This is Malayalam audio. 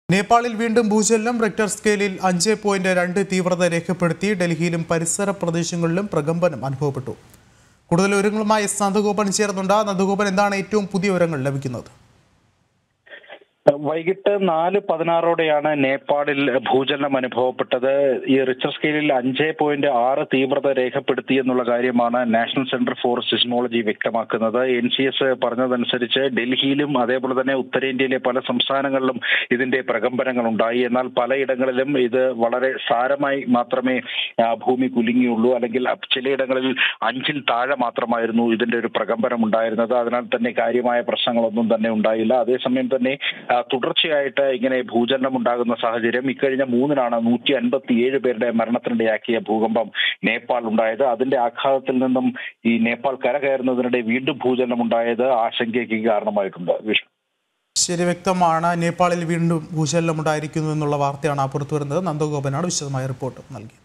നേപ്പാളിൽ വീണ്ടും ഭൂചലനം റിക്ടർ സ്കെയിലിൽ അഞ്ച് പോയിന്റ് രണ്ട് തീവ്രത രേഖപ്പെടുത്തി ഡൽഹിയിലും പരിസര പ്രദേശങ്ങളിലും പ്രകമ്പനം അനുഭവപ്പെട്ടു കൂടുതൽ വിവരങ്ങളുമായി എസ് നന്ദഗോപൻ ചേർന്നുണ്ട് നന്ദഗോപൻ എന്താണ് ഏറ്റവും പുതിയ വിവരങ്ങൾ ലഭിക്കുന്നത് വൈകിട്ട് നാല് പതിനാറോടെയാണ് നേപ്പാളിൽ ഭൂചലനം അനുഭവപ്പെട്ടത് ഈ റിച്ചർ സ്കെയിലിൽ അഞ്ച് പോയിന്റ് ആറ് തീവ്രത രേഖപ്പെടുത്തി എന്നുള്ള കാര്യമാണ് നാഷണൽ സെന്റർ ഫോർ സിസ്മോളജി വ്യക്തമാക്കുന്നത് എൻ സി എസ് പറഞ്ഞതനുസരിച്ച് ഡൽഹിയിലും അതേപോലെ തന്നെ ഉത്തരേന്ത്യയിലെ പല സംസ്ഥാനങ്ങളിലും ഇതിന്റെ പ്രകമ്പനങ്ങൾ ഉണ്ടായി എന്നാൽ പലയിടങ്ങളിലും ഇത് വളരെ സാരമായി മാത്രമേ ആ, ഭൂമി കുലുങ്ങിയുള്ളൂ അല്ലെങ്കിൽ ചിലയിടങ്ങളിൽ അഞ്ചിൽ താഴെ മാത്രമായിരുന്നു ഇതിന്റെ ഒരു പ്രകമ്പനം ഉണ്ടായിരുന്നത് അതിനാൽ തന്നെ കാര്യമായ പ്രശ്നങ്ങളൊന്നും തന്നെ ഉണ്ടായില്ല അതേസമയം തന്നെ ആ, തുടർച്ചയായിട്ട് ഇങ്ങനെ ഭൂചലനം ഉണ്ടാകുന്ന സാഹചര്യം ഇക്കഴിഞ്ഞ മൂന്നിനാണ് നൂറ്റി അൻപത്തിയേഴ് പേരുടെ മരണത്തിനിടയാക്കിയ ഭൂകമ്പം നേപ്പാൾ ഉണ്ടായത് അതിന്റെ ആഘാതത്തിൽ നിന്നും ഈ നേപ്പാൾ കരകയറുന്നതിനിടെ വീണ്ടും ഭൂചലനം ഉണ്ടായത് ആശങ്കയ്ക്ക് കാരണമായിട്ടുണ്ട് വിഷ്ണു ശരി വ്യക്തമാണ് നേപ്പാളിൽ വീണ്ടും ഭൂചലനം ഉണ്ടായിരിക്കുന്നു എന്നുള്ള വാർത്തയാണ് പുറത്തുവരുന്നത് നന്ദഗോപനാണ് വിശദമായ റിപ്പോർട്ട് നൽകിയത്